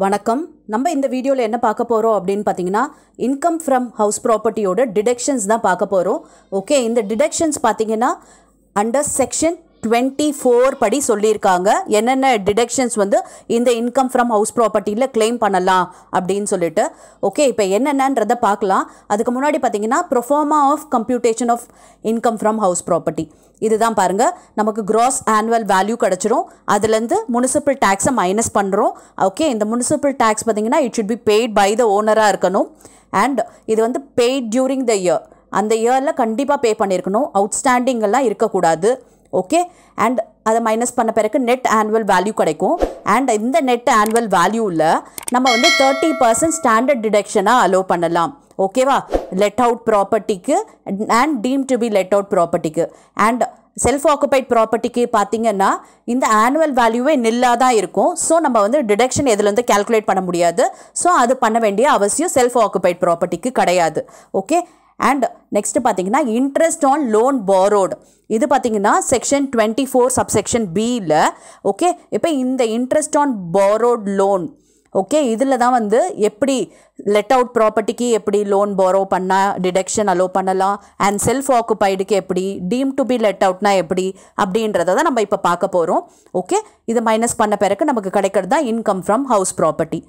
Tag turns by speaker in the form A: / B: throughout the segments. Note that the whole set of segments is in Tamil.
A: வணக்கம் நம்ம இந்த வீடியோவில் என்ன பார்க்க போகிறோம் அப்படின்னு பார்த்தீங்கன்னா இன்கம் ஃப்ரம் ஹவுஸ் ப்ராப்பர்ட்டியோட டிடக்ஷன்ஸ் தான் பார்க்க போகிறோம் ஓகே இந்த டிடக்ஷன்ஸ் பார்த்தீங்கன்னா அண்டர் செக்ஷன் டுவெண்ட்டி ஃபோர் படி சொல்லியிருக்காங்க என்னென்ன டிடக்ஷன்ஸ் வந்து இந்த இன்கம் ஃப்ரம் ஹவுஸ் ப்ராப்பர்ட்டியில் claim பண்ணலாம் அப்படின்னு சொல்லிட்டு ஓகே இப்போ என்னென்னன்றதை பார்க்கலாம் அதுக்கு முன்னாடி பார்த்தீங்கன்னா proforma of computation of income from house property இதுதான் பாருங்க நமக்கு gross ஆனுவல் வேல்யூ கிடச்சிரும் அதுலேருந்து முனிசிபல் டேக்ஸை மைனஸ் பண்ணுறோம் ஓகே இந்த முனிசிபல் டேக்ஸ் பார்த்தீங்கன்னா it should be paid by the ஓனராக இருக்கணும் அண்ட் இது வந்து பெய்ட் டியூரிங் த இயர் அந்த இயரில் கண்டிப்பாக பே பண்ணியிருக்கணும் அவுட்ஸ்டாண்டிங் எல்லாம் இருக்கக்கூடாது ஓகே அண்ட் அதை மைனஸ் பண்ண பிறகு நெட் ஆனுவல் வேல்யூ கிடைக்கும் அண்ட் இந்த நெட் ஆனுவல் வேல்யூவில் நம்ம வந்து தேர்ட்டி பர்சன்ட் ஸ்டாண்டர்ட் டிடக்ஷனாக அலோவ் பண்ணலாம் ஓகேவா லெட் அவுட் ப்ராப்பர்ட்டிக்கு and deem to be let out ப்ராப்பர்ட்டிக்கு அண்ட் செல்ஃப் ஆக்குபைட் ப்ராப்பர்ட்டிக்கு பார்த்தீங்கன்னா இந்த ஆனுவல் வேல்யூவே நில்லாக தான் இருக்கும் ஸோ நம்ம வந்து டிடக்ஷன் எதுலேருந்து கால்குலேட் பண்ண முடியாது ஸோ அது பண்ண வேண்டிய அவசியம் செல்ஃப் ஆக்குபைட் ப்ராப்பர்ட்டிக்கு கிடையாது ஓகே அண்ட் நெக்ஸ்ட் பார்த்தீங்கன்னா இன்ட்ரெஸ்ட் ஆன் லோன் borrowed இது பார்த்தீங்கன்னா செக்ஷன் டுவெண்ட்டி ஃபோர் சப்செக்ஷன் பியில் ஓகே இப்போ இந்த interest on borrowed loan okay இதில் தான் வந்து எப்படி லெட் அவுட் ப்ராப்பர்ட்டிக்கு எப்படி லோன் borrow பண்ணால் டிடக்ஷன் அலோவ் பண்ணலாம் அண்ட் செல்ஃப் ஆக்குபைடுக்கு எப்படி டீம் டு பி லெட் அவுட்னா எப்படி அப்படின்றத தான் நம்ம இப்போ பார்க்க போகிறோம் ஓகே இது மைனஸ் பண்ண பிறகு நமக்கு கிடைக்கிறது தான் income from house property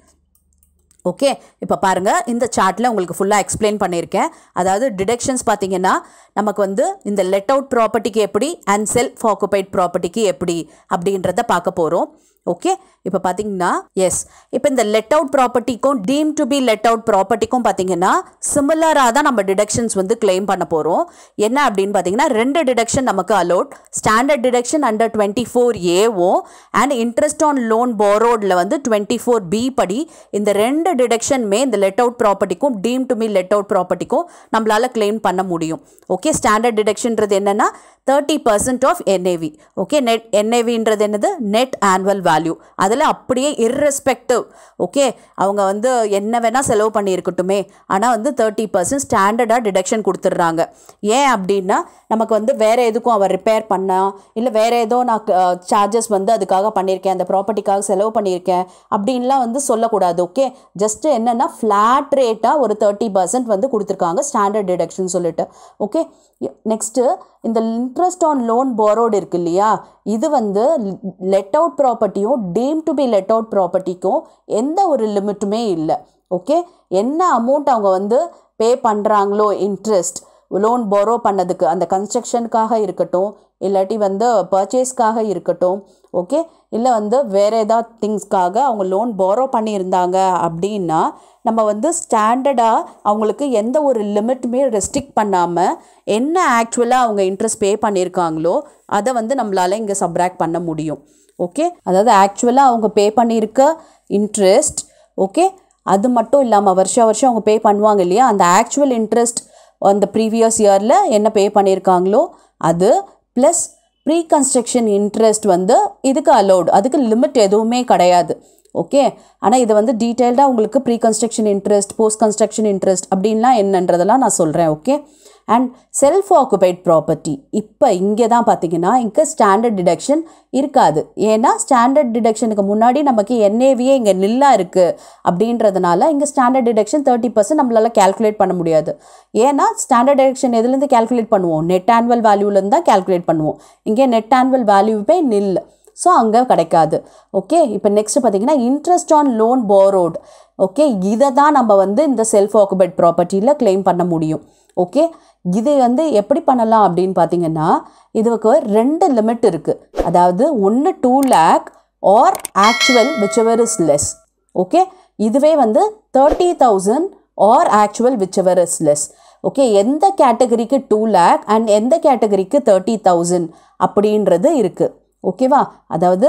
A: okay இப்போ பாருங்கள் இந்த சார்ட்டில் உங்களுக்கு ஃபுல்லாக எக்ஸ்பிளைன் பண்ணியிருக்கேன் அதாவது டிடக்ஷன்ஸ் பார்த்தீங்கன்னா நமக்கு வந்து இந்த லெட் அவுட் ப்ராப்பர்ட்டிக்கு எப்படி அண்ட் செல்ஃப் ஆக்குபைட் ப்ராப்பர்ட்டிக்கு எப்படி அப்படின்றத பார்க்க போகிறோம் ஓகே இப்போ பார்த்தீங்கன்னா எஸ் இப்போ இந்த லெட் அவுட் ப்ராப்பர்ட்டிக்கும் deem to be let out ப்ராப்பர்ட்டிக்கும் பார்த்தீங்கன்னா சிமிலராக தான் நம்ம டிடக்ஷன்ஸ் வந்து claim பண்ண போகிறோம் என்ன அப்படின்னு பார்த்தீங்கன்னா ரெண்டு டிடக்ஷன் நமக்கு allowed standard deduction under twenty four ஏவும் அண்ட் இன்ட்ரெஸ்ட் ஆன் லோன் போரோடில் வந்து டுவெண்ட்டி ஃபோர் பி படி இந்த ரெண்டு டிடக்ஷனுமே இந்த லெட் அவுட் ப்ராப்பர்ட்டிக்கும் deem to be let out ப்ராப்பர்ட்டிக்கும் நம்மளால் claim பண்ண முடியும் ஓகே ஸ்டாண்டர்ட் டிடக்ஷன்றது என்னென்னா thirty percent of NAV okay net என்ஏவின்றது என்னது நெட் ஆனுவல் வேல்யூ அதில் அப்படியே இர்ரெஸ்பெக்டிவ் ஓகே அவங்க வந்து என்ன வேணால் செலவு பண்ணியிருக்கட்டுமே ஆனால் வந்து தேர்ட்டி பர்சன்ட் ஸ்டாண்டர்டாக டிடக்ஷன் கொடுத்துட்றாங்க ஏன் அப்படின்னா நமக்கு வந்து வேறு எதுக்கும் அவர் ரிப்பேர் பண்ணா இல்லை வேறு ஏதோ நான் சார்ஜஸ் வந்து அதுக்காக பண்ணியிருக்கேன் அந்த ப்ராப்பர்ட்டிக்காக செலவு பண்ணியிருக்கேன் அப்படின்லாம் வந்து சொல்லக்கூடாது ஓகே ஜஸ்ட் என்னென்னா ஃப்ளாட் ரேட்டாக ஒரு தேர்ட்டி பர்சன்ட் வந்து கொடுத்துருக்காங்க ஸ்டாண்டர்ட் டிடக்ஷன் சொல்லிட்டு ஓகே நெக்ஸ்ட்டு இந்த இன்ட்ரெஸ்ட் ஆன் லோன் borrowed இருக்கு இல்லையா இது வந்து லெட் அவுட் ப்ராப்பர்ட்டியும் deem to be let out ப்ராப்பர்ட்டிக்கும் எந்த ஒரு லிமிட்டுமே இல்லை ஓகே என்ன அமௌண்ட் அவங்க வந்து பே பண்ணுறாங்களோ இன்ட்ரெஸ்ட் லோன் borrow பண்ணதுக்கு அந்த கன்ஸ்ட்ரக்ஷனுக்காக இருக்கட்டும் இல்லாட்டி வந்து பர்ச்சேஸ்க்காக இருக்கட்டும் ஓகே இல்லை வந்து வேறு ஏதாவது திங்ஸ்க்காக அவங்க லோன் borrow பண்ணியிருந்தாங்க அப்படின்னா நம்ம வந்து ஸ்டாண்டர்டாக அவங்களுக்கு எந்த ஒரு லிமிட்டுமே ரெஸ்ட்ரிக்ட் பண்ணாமல் என்ன ஆக்சுவலாக அவங்க இன்ட்ரெஸ்ட் பே பண்ணியிருக்காங்களோ அதை வந்து நம்மளால் இங்கே சப்ராக்ட் பண்ண முடியும் ஓகே அதாவது ஆக்சுவலாக அவங்க பே பண்ணியிருக்க இன்ட்ரெஸ்ட் ஓகே அது மட்டும் இல்லாமல் வருஷம் வருஷம் அவங்க பே பண்ணுவாங்க இல்லையா அந்த ஆக்சுவல் இன்ட்ரெஸ்ட் அந்த ப்ரீவியஸ் இயரில் என்ன பே பண்ணியிருக்காங்களோ அது ப்ளஸ் ப்ரீ கன்ஸ்ட்ரக்ஷன் இன்ட்ரெஸ்ட் வந்து இதுக்கு அலௌட் அதுக்கு லிமிட் எதுவுமே கிடையாது ஓகே ஆனால் இது வந்து டீட்டெயில்டாக உங்களுக்கு pre construction interest post construction interest அப்படின்லாம் என்னன்றதெல்லாம் நான் சொல்கிறேன் okay and self occupied property இப்போ இங்கே தான் பார்த்தீங்கன்னா இங்கே ஸ்டாண்டர்ட் டிடக்ஷன் இருக்காது ஏன்னா ஸ்டாண்டர்ட் டிடக்ஷனுக்கு முன்னாடி நமக்கு என்ஏவியே இங்கே நில்லாக இருக்குது அப்படின்றதுனால இங்கே ஸ்டாண்டர்ட் டிடக்ஷன் தேர்ட்டி பர்சன்ட் நம்மளால் கேல்குலேட் பண்ண முடியாது ஏன்னா ஸ்டாண்டர்ட் டிடக்ஷன் எதுலேருந்து கேல்குலேட் பண்ணுவோம் நெட் ஆனுவல் வேல்யூலேருந்து தான் கேல்குலேட் பண்ணுவோம் இங்கே நெட் ஆனுவல் வேல்யூவே நில் ஸோ அங்கே கிடைக்காது ஓகே இப்போ நெக்ஸ்ட் பார்த்தீங்கன்னா interest on loan borrowed okay இதை தான் நம்ம வந்து இந்த செல்ஃப் ஆக்குபைட் ப்ராப்பர்ட்டியில் claim பண்ண முடியும் ஓகே இது வந்து எப்படி பண்ணலாம் அப்படின்னு பார்த்தீங்கன்னா இதுக்கு ரெண்டு லிமிட் இருக்குது அதாவது ஒன்று two lakh or actual which is less okay இதுவே வந்து thirty thousand or actual which is less okay எந்த கேட்டகரிக்கு டூ லேக் அண்ட் எந்த கேட்டகரிக்கு தேர்ட்டி தௌசண்ட் அப்படின்றது இருக்குது ஓகேவா அதாவது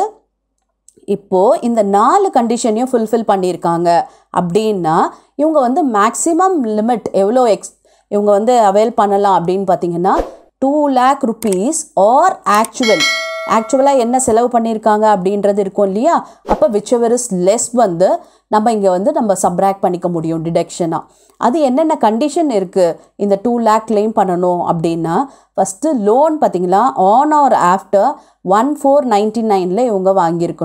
A: இப்போது இந்த நாலு கண்டிஷனையும் ஃபுல்ஃபில் பண்ணியிருக்காங்க அப்படின்னா இவங்க வந்து மேக்ஸிமம் லிமிட் எவ்வளோ எக்ஸ் இவங்க வந்து அவைல் பண்ணலாம் அப்படின்னு பார்த்தீங்கன்னா two lakh rupees or actual ஆக்சுவலாக என்ன செலவு பண்ணியிருக்காங்க அப்படின்றது இருக்கும் இல்லையா அப்போ விச்சவர் இஸ் லெஸ் வந்து நம்ம இங்கே வந்து நம்ம சப்ராக்ட் பண்ணிக்க முடியும் டிடக்ஷனாக அது என்னென்ன கண்டிஷன் இருக்குது இந்த டூ லேக் claim பண்ணணும் அப்படின்னா ஃபஸ்ட்டு லோன் பார்த்தீங்களா on or after one four ninety நைனில் இவங்க வாங்கியிருக்கணும்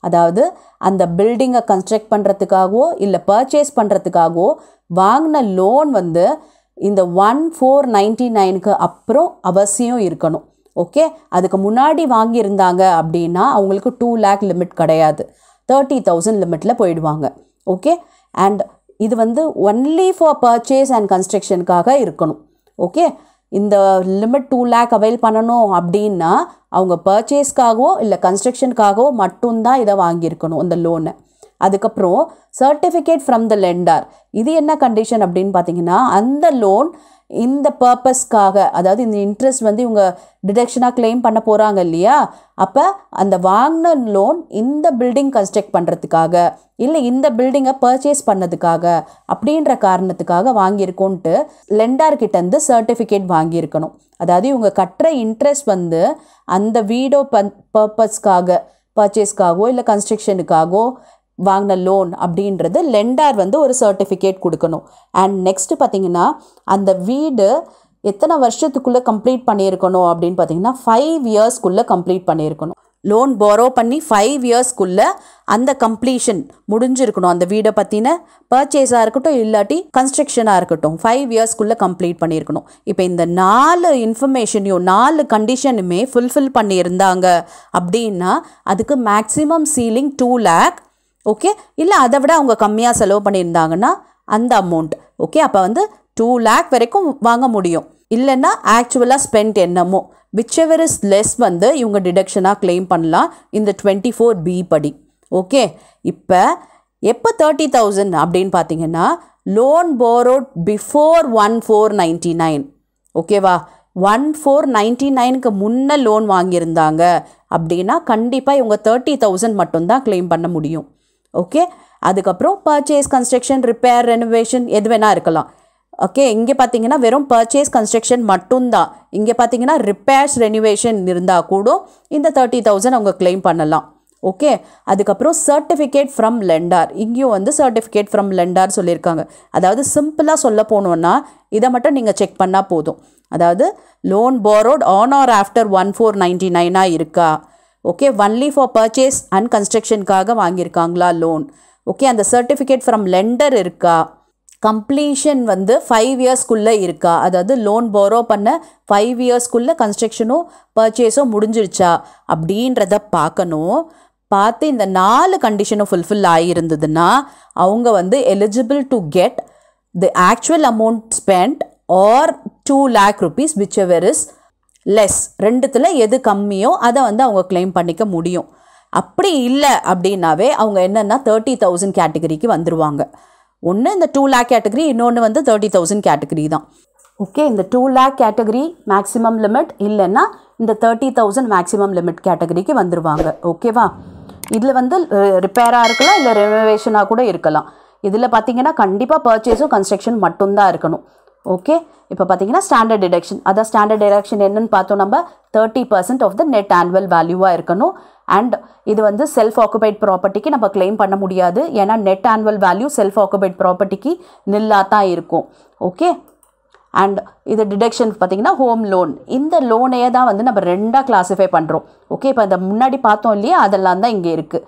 A: அதாவது அந்த பில்டிங்கை கன்ஸ்ட்ரக்ட் பண்ணுறதுக்காகவோ இல்லை பர்ச்சேஸ் பண்ணுறதுக்காகவோ வாங்கின லோன் வந்து இந்த ஒன் ஃபோர் நைன்டி நைனுக்கு அப்புறம் அவசியம் இருக்கணும் ஓகே அதுக்கு முன்னாடி வாங்கியிருந்தாங்க அப்படின்னா அவங்களுக்கு டூ லேக் லிமிட் கிடையாது தேர்ட்டி தௌசண்ட் லிமிட்டில் போயிடுவாங்க ஓகே அண்ட் இது வந்து ஒன்லி ஃபார் பர்ச்சேஸ் அண்ட் கன்ஸ்ட்ரக்ஷனுக்காக இருக்கணும் ஓகே இந்த லிமிட் டூ லேக் அவைல் பண்ணணும் அப்படின்னா அவங்க பர்ச்சேஸ்க்காகவோ இல்லை கன்ஸ்ட்ரக்ஷனுக்காகவோ மட்டும்தான் இதை வாங்கியிருக்கணும் இந்த லோனை அதுக்கப்புறம் சர்டிஃபிகேட் ஃப்ரம் த லெண்டர் இது என்ன கண்டிஷன் அப்படின்னு பார்த்தீங்கன்னா அந்த லோன் இந்த பர்பஸ்க்காக அதாவது இந்த இன்ட்ரெஸ்ட் வந்து இவங்க டிடக்ஷனாக claim பண்ண போகிறாங்க இல்லையா அப்போ அந்த வாங்கின லோன் இந்த பில்டிங் கன்ஸ்ட்ரக்ட் பண்ணுறதுக்காக இல்லை இந்த பில்டிங்கை பர்ச்சேஸ் பண்ணதுக்காக அப்படின்ற காரணத்துக்காக வாங்கியிருக்கோன்ட்டு லெண்டார்கிட்டேருந்து சர்டிஃபிகேட் வாங்கியிருக்கணும் அதாவது இவங்க கட்டுற இன்ட்ரெஸ்ட் வந்து அந்த வீடோ பன் பர்பஸ்க்காக பர்ச்சேஸ்க்காகவோ இல்லை கன்ஸ்ட்ரக்ஷனுக்காகவோ வாங்கின லோன் அப்படின்றது லெண்டார் வந்து ஒரு சர்டிஃபிகேட் கொடுக்கணும் அண்ட் நெக்ஸ்ட்டு பார்த்தீங்கன்னா அந்த வீடு எத்தனை வருஷத்துக்குள்ளே கம்ப்ளீட் பண்ணியிருக்கணும் அப்படின்னு பார்த்தீங்கன்னா ஃபைவ் இயர்ஸ்க்குள்ளே கம்ப்ளீட் பண்ணியிருக்கணும் லோன் borrow பண்ணி ஃபைவ் இயர்ஸ்க்குள்ளே அந்த கம்ப்ளீஷன் முடிஞ்சிருக்கணும் அந்த வீடை பற்றின பர்ச்சேஸாக இருக்கட்டும் இல்லாட்டி கன்ஸ்ட்ரக்ஷனாக இருக்கட்டும் ஃபைவ் இயர்ஸ்க்குள்ளே கம்ப்ளீட் பண்ணியிருக்கணும் இப்போ இந்த நாலு இன்ஃபர்மேஷனையும் நாலு கண்டிஷனுமே ஃபுல்ஃபில் பண்ணியிருந்தாங்க அப்படின்னா அதுக்கு maximum ceiling two lakh okay இல்லை அதை விட அவங்க கம்மியாக செலவு பண்ணியிருந்தாங்கன்னா அந்த அமௌண்ட் ஓகே அப்போ வந்து டூ லேக் வரைக்கும் வாங்க முடியும் இல்லைன்னா ஆக்சுவலாக ஸ்பெண்ட் என்னமோ விச்செவர் இஸ் லெஸ் வந்து இவங்க டிடக்ஷனாக claim பண்ணலாம் இந்த டுவெண்ட்டி ஃபோர் பி படி ஓகே இப்போ எப்போ தேர்ட்டி தௌசண்ட் அப்படின்னு பார்த்தீங்கன்னா loan borrowed before one four ninety nine ஓகேவா ஒன் ஃபோர் நைன்டி நைனுக்கு முன்ன லோன் வாங்கியிருந்தாங்க அப்படின்னா கண்டிப்பாக இவங்க தேர்ட்டி தௌசண்ட் மட்டும்தான் claim பண்ண முடியும் ஓகே அதுக்கப்புறம் பர்ச்சேஸ் கன்ஸ்ட்ரக்ஷன் ரிப்பேர் ரெனோவேஷன் எது வேணால் இருக்கலாம் ஓகே இங்கே பார்த்தீங்கன்னா வெறும் பர்ச்சேஸ் கன்ஸ்ட்ரக்ஷன் மட்டும்தான் இங்கே பார்த்தீங்கன்னா ரிப்பேர்ஸ் ரெனோவேஷன் இருந்தால் கூட இந்த தேர்ட்டி தௌசண்ட் அவங்க claim பண்ணலாம் ஓகே அதுக்கப்புறம் சர்டிஃபிகேட் ஃப்ரம் லெண்டார் இங்கேயும் வந்து சர்டிஃபிகேட் ஃப்ரம் லெண்டார் சொல்லியிருக்காங்க அதாவது சிம்பிளாக சொல்ல போனோன்னா இதை மட்டும் நீங்கள் செக் பண்ணால் போதும் அதாவது loan borrowed on or after one four ninety நைனாக இருக்கா okay only for purchase and கன்ஸ்ட்ரக்ஷனுக்காக வாங்கியிருக்காங்களா லோன் ஓகே அந்த சர்டிஃபிகேட் ஃப்ரம் லெண்டர் இருக்கா கம்ப்ளீஷன் வந்து ஃபைவ் இயர்ஸ்க்குள்ளே இருக்கா அதாவது லோன் borrow பண்ண ஃபைவ் இயர்ஸ்க்குள்ளே கன்ஸ்ட்ரக்ஷனும் பர்ச்சேஸும் முடிஞ்சிருச்சா அப்படின்றத பார்க்கணும் பார்த்து இந்த நாலு கண்டிஷனும் ஃபுல்ஃபில் ஆகியிருந்ததுன்னா அவங்க வந்து eligible to get the actual amount spend or two lakh rupees whichever is less ரெண்டுத்தில் எது கம்மியோ அதை வந்து அவங்க claim பண்ணிக்க முடியும் அப்படி இல்லை அப்படின்னாவே அவங்க என்னென்னா தேர்ட்டி தௌசண்ட் கேட்டகரிக்கு வந்துருவாங்க ஒன்று இந்த டூ லேக் கேட்டகரி இன்னொன்று வந்து தேர்ட்டி தௌசண்ட் கேட்டகரி தான் ஓகே இந்த two lakh category maximum limit இல்லைன்னா இந்த தேர்ட்டி தௌசண்ட் மேக்ஸிமம் லிமிட் கேட்டகரிக்கு வந்துருவாங்க ஓகேவா இதில் வந்து ரிப்பேராக இருக்கலாம் இல்லை ரெனோவேஷனாக கூட இருக்கலாம் இதில் பார்த்தீங்கன்னா கண்டிப்பாக பர்ச்சேஸும் கன்ஸ்ட்ரக்ஷன் மட்டும்தான் இருக்கணும் ஓகே இப்போ பார்த்தீங்கன்னா ஸ்டாண்டர்ட் டிடக்ஷன் அதான் ஸ்டாண்டர்ட் டிடக்ஷன் என்னன்னு பார்த்தோம் நம்ம thirty percent of the net annual வேல்யூவாக இருக்கணும் அண்ட் இது வந்து செல்ஃப் ஆக்குபைட் ப்ராப்பர்ட்டிக்கு நம்ம claim பண்ண முடியாது ஏன்னா net annual value self occupied ப்ராப்பர்ட்டிக்கு நில்லாக தான் இருக்கும் ஓகே அண்ட் இது டிடக்ஷன் பார்த்தீங்கன்னா ஹோம் லோன் இந்த லோனையே தான் வந்து நம்ம ரெண்டாக கிளாஸிஃபை பண்ணுறோம் ஓகே இப்போ இந்த முன்னாடி பார்த்தோம் இல்லையா அதெல்லாம் தான் இங்கே இருக்குது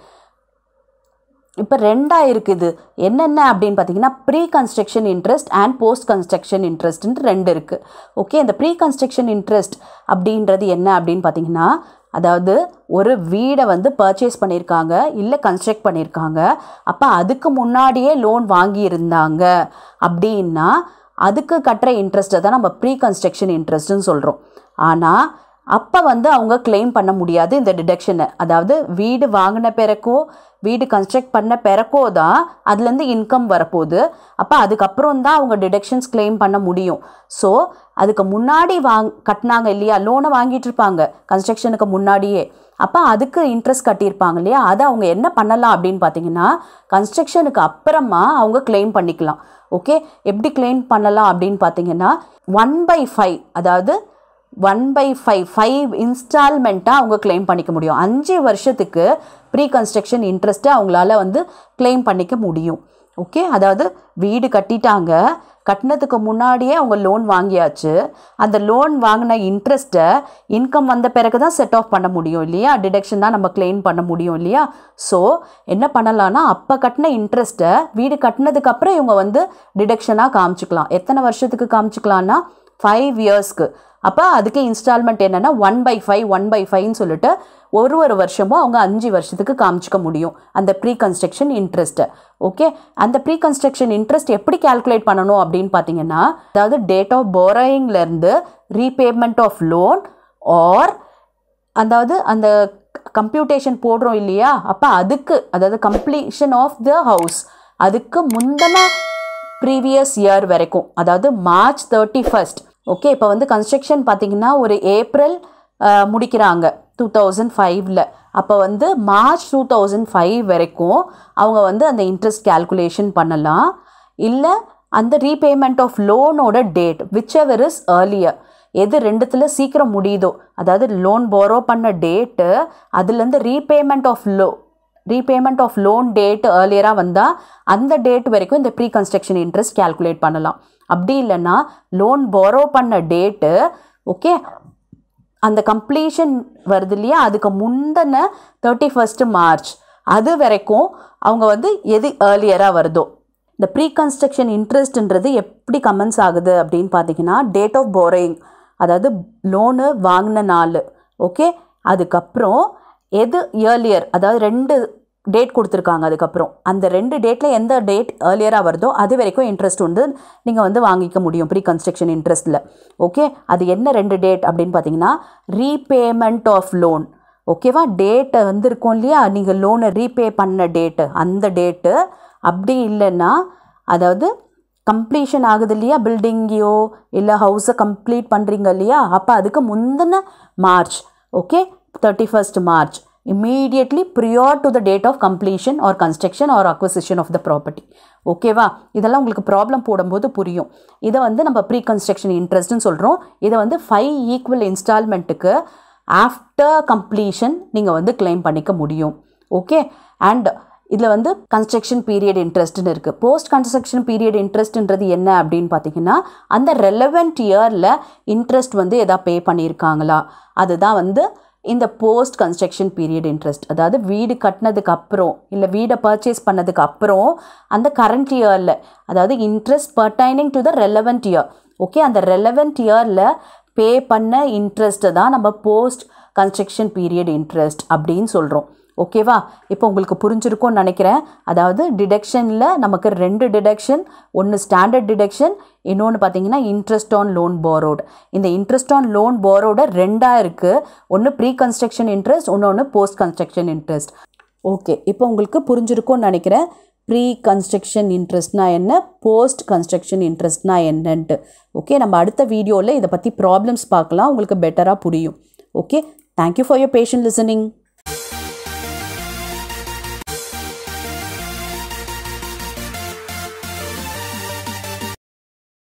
A: இப்போ ரெண்டாக இருக்குது என்னென்ன அப்படின்னு பார்த்தீங்கன்னா pre construction interest and post construction இன்ட்ரெஸ்ட்ன்ட்டு ரெண்டு இருக்குது ஓகே இந்த ப்ரீ கன்ஸ்ட்ரக்ஷன் இன்ட்ரெஸ்ட் அப்படின்றது என்ன அப்படின்னு பார்த்தீங்கன்னா அதாவது ஒரு வீடை வந்து பர்ச்சேஸ் பண்ணியிருக்காங்க இல்லை கன்ஸ்ட்ரக்ட் பண்ணியிருக்காங்க அப்போ அதுக்கு முன்னாடியே லோன் வாங்கியிருந்தாங்க அப்படின்னா அதுக்கு கட்டுற இன்ட்ரெஸ்ட்டை தான் நம்ம ப்ரீ கன்ஸ்ட்ரக்ஷன் இன்ட்ரெஸ்ட்னு சொல்கிறோம் ஆனால் அப்போ வந்து அவங்க claim பண்ண முடியாது இந்த டிடக்ஷனை அதாவது வீடு வாங்கின பிறக்கோ வீடு கன்ஸ்ட்ரக்ட் பண்ண பிறக்கோ தான் அதுலேருந்து இன்கம் வரப்போகுது அப்போ அதுக்கப்புறம் தான் அவங்க டிடக்ஷன்ஸ் claim பண்ண முடியும் ஸோ அதுக்கு முன்னாடி வாங் கட்டினாங்க இல்லையா லோனை வாங்கிட்டு இருப்பாங்க கன்ஸ்ட்ரக்ஷனுக்கு முன்னாடியே அப்போ அதுக்கு இன்ட்ரெஸ்ட் கட்டியிருப்பாங்க இல்லையா அதை அவங்க என்ன பண்ணலாம் அப்படின்னு பார்த்தீங்கன்னா கன்ஸ்ட்ரக்ஷனுக்கு அப்புறமா அவங்க claim பண்ணிக்கலாம் ஓகே எப்படி claim பண்ணலாம் அப்படின்னு பார்த்தீங்கன்னா ஒன் பை ஃபைவ் அதாவது ஒன் பை ஃபைவ் ஃபைவ் இன்ஸ்டால்மெண்ட்டாக அவங்க claim பண்ணிக்க முடியும் அஞ்சு வருஷத்துக்கு ப்ரீ கன்ஸ்ட்ரக்ஷன் இன்ட்ரெஸ்ட்டை அவங்களால வந்து claim பண்ணிக்க முடியும் ஓகே அதாவது வீடு கட்டிட்டாங்க கட்டினதுக்கு முன்னாடியே அவங்க லோன் வாங்கியாச்சு அந்த லோன் வாங்கின இன்ட்ரெஸ்ட்டை இன்கம் வந்த பிறகு தான் செட் ஆஃப் பண்ண முடியும் இல்லையா டிடக்ஷன் தான் நம்ம claim பண்ண முடியும் இல்லையா ஸோ என்ன பண்ணலாம்னா அப்போ கட்டின இன்ட்ரெஸ்ட்டை வீடு கட்டினதுக்கு அப்புறம் இவங்க வந்து டிடக்ஷனாக காமிச்சிக்கலாம் எத்தனை வருஷத்துக்கு காமிச்சிக்கலாம்னா ஃபைவ் இயர்ஸ்க்கு அப்போ அதுக்கு இன்ஸ்டால்மெண்ட் என்னென்னா one by five one by ஃபைவ்னு சொல்லிட்டு ஒரு ஒரு வருஷமும் அவங்க அஞ்சு வருஷத்துக்கு காமிச்சிக்க முடியும் அந்த ப்ரீ கன்ஸ்ட்ரக்ஷன் இன்ட்ரெஸ்ட்டை ஓகே அந்த ப்ரீ கன்ஸ்ட்ரக்ஷன் இன்ட்ரெஸ்ட் எப்படி கால்குலேட் பண்ணணும் அப்படின்னு பார்த்தீங்கன்னா அதாவது டேட் ஆஃப் போரோயிங்லேருந்து ரீபேமெண்ட் ஆஃப் லோன் ஆர் அதாவது அந்த கம்ப்யூட்டேஷன் போடுறோம் இல்லையா அப்போ அதுக்கு அதாவது கம்ப்ளீஷன் ஆஃப் த ஹவுஸ் அதுக்கு முந்தின ப்ரீவியஸ் இயர் வரைக்கும் அதாவது மார்ச் தேர்ட்டி ஃபஸ்ட் ஓகே இப்போ வந்து கன்ஸ்ட்ரக்ஷன் பார்த்தீங்கன்னா ஒரு ஏப்ரல் அஹ், முடிக்கிறாங்க டூ தௌசண்ட் ஃபைவ்ல அப்போ வந்து மார்ச் டூ தௌசண்ட் ஃபைவ் வரைக்கும் அவங்க வந்து அந்த இன்ட்ரெஸ்ட் கால்குலேஷன் பண்ணலாம் இல்லை அந்த ரீபேமெண்ட் ஆஃப் லோனோட date whichever is earlier எது ரெண்டுத்தில் சீக்கிரம் முடியுதோ அதாவது லோன் borrow பண்ண டேட்டு அதுலேருந்து ரீபேமெண்ட் ஆஃப் லோ ரீபேமெண்ட் ஆஃப் லோன் டேட் ஏர்லியராக வந்தால் அந்த டேட் வரைக்கும் இந்த ப்ரீ கன்ஸ்ட்ரக்ஷன் இன்ட்ரெஸ்ட் கால்குலேட் பண்ணலாம் அப்படி இல்லைன்னா லோன் borrow பண்ண டேட்டு ஓகே அந்த கம்ப்ளீஷன் வருது இல்லையா அதுக்கு முந்தின தேர்ட்டி ஃபஸ்ட்டு மார்ச் அது வரைக்கும் அவங்க வந்து எது ஏர்லியராக வருதோ இந்த ப்ரீ கன்ஸ்ட்ரக்ஷன் இன்ட்ரெஸ்ட்ன்றது எப்படி கமெண்ட்ஸ் ஆகுது அப்படின்னு பார்த்தீங்கன்னா டேட் ஆஃப் போரோயிங் அதாவது லோனு வாங்கின நாள் ஓகே அதுக்கப்புறம் எது இயர்லியர் அதாவது ரெண்டு டேட் கொடுத்துருக்காங்க அதுக்கப்புறம் அந்த ரெண்டு டேட்டில் எந்த டேட் ஏர்லியராக வருதோ அது வரைக்கும் இன்ட்ரெஸ்ட் வந்து நீங்கள் வந்து வாங்கிக்க முடியும் ப்ரீ கன்ஸ்ட்ரக்ஷன் இன்ட்ரெஸ்ட்டில் ஓகே அது என்ன ரெண்டு டேட் அப்படின்னு பார்த்தீங்கன்னா ரீபேமெண்ட் ஆஃப் லோன் ஓகேவா டேட்டை வந்து இருக்கும் இல்லையா நீங்கள் லோனை ரீபே பண்ண டேட்டு அந்த டேட்டு அப்படி இல்லைன்னா அதாவது கம்ப்ளீஷன் ஆகுது இல்லையா பில்டிங்கையோ இல்லை ஹவுஸை கம்ப்ளீட் பண்ணுறீங்க இல்லையா அப்போ அதுக்கு முந்தின March okay thirty first March immediately prior to the date of completion or construction or acquisition of the property ஓகேவா இதெல்லாம் உங்களுக்கு ப்ராப்ளம் போடும்போது புரியும் இதை வந்து நம்ம ப்ரீ கன்ஸ்ட்ரக்ஷன் இன்ட்ரெஸ்ட்னு சொல்கிறோம் இதை வந்து ஃபைவ் ஈக்குவல் இன்ஸ்டால்மெண்ட்டுக்கு ஆஃப்டர் கம்ப்ளீஷன் நீங்கள் வந்து claim பண்ணிக்க முடியும் ஓகே அண்ட் இதில் வந்து கன்ஸ்ட்ரக்ஷன் பீரியட் இன்ட்ரெஸ்ட்னு இருக்குது போஸ்ட் கன்ஸ்ட்ரக்ஷன் பீரியட் இன்ட்ரெஸ்ட்ன்றது என்ன அப்படின்னு பார்த்தீங்கன்னா அந்த ரெலவெண்ட் இயரில் இன்ட்ரெஸ்ட் வந்து எதா பே பண்ணியிருக்காங்களா அதுதான் வந்து இந்த போஸ்ட் கன்ஸ்ட்ரக்ஷன் பீரியட் இன்ட்ரெஸ்ட் அதாவது வீடு கட்டினதுக்கு அப்புறம் இல்லை வீடை பர்ச்சேஸ் பண்ணதுக்கு அப்புறம் அந்த கரண்ட் இயரில் அதாவது interest pertaining to the relevant year okay அந்த ரெலவெண்ட் இயரில் பே பண்ண இன்ட்ரெஸ்ட்டை தான் நம்ம போஸ்ட் கன்ஸ்ட்ரக்ஷன் பீரியட் இன்ட்ரெஸ்ட் அப்படின்னு சொல்கிறோம் ஓகேவா இப்போ உங்களுக்கு புரிஞ்சிருக்கும்னு நினைக்கிறேன் அதாவது டிடக்ஷனில் நமக்கு ரெண்டு டிடக்ஷன் ஒன்று ஸ்டாண்டர்ட் டிடக்ஷன் இன்னொன்று பார்த்தீங்கன்னா இன்ட்ரெஸ்ட் ஆன் லோன் போரோடு இந்த இன்ட்ரெஸ்ட் ஆன் லோன் போரோட ரெண்டாக இருக்குது ஒன்று ப்ரீ கன்ஸ்ட்ரக்ஷன் இன்ட்ரெஸ்ட் இன்னொன்று போஸ்ட் கன்ஸ்ட்ரக்ஷன் இன்ட்ரெஸ்ட் ஓகே இப்போ உங்களுக்கு புரிஞ்சிருக்கும்னு நினைக்கிறேன் ப்ரீ கன்ஸ்ட்ரக்ஷன் இன்ட்ரெஸ்ட்னா என்ன போஸ்ட் கன்ஸ்ட்ரக்ஷன் இன்ட்ரெஸ்ட்னா என்னன்ட்டு ஓகே நம்ம அடுத்த வீடியோவில் இதை பற்றி ப்ராப்ளம்ஸ் பார்க்கலாம் உங்களுக்கு பெட்டராக புரியும் okay thank you for your patient listening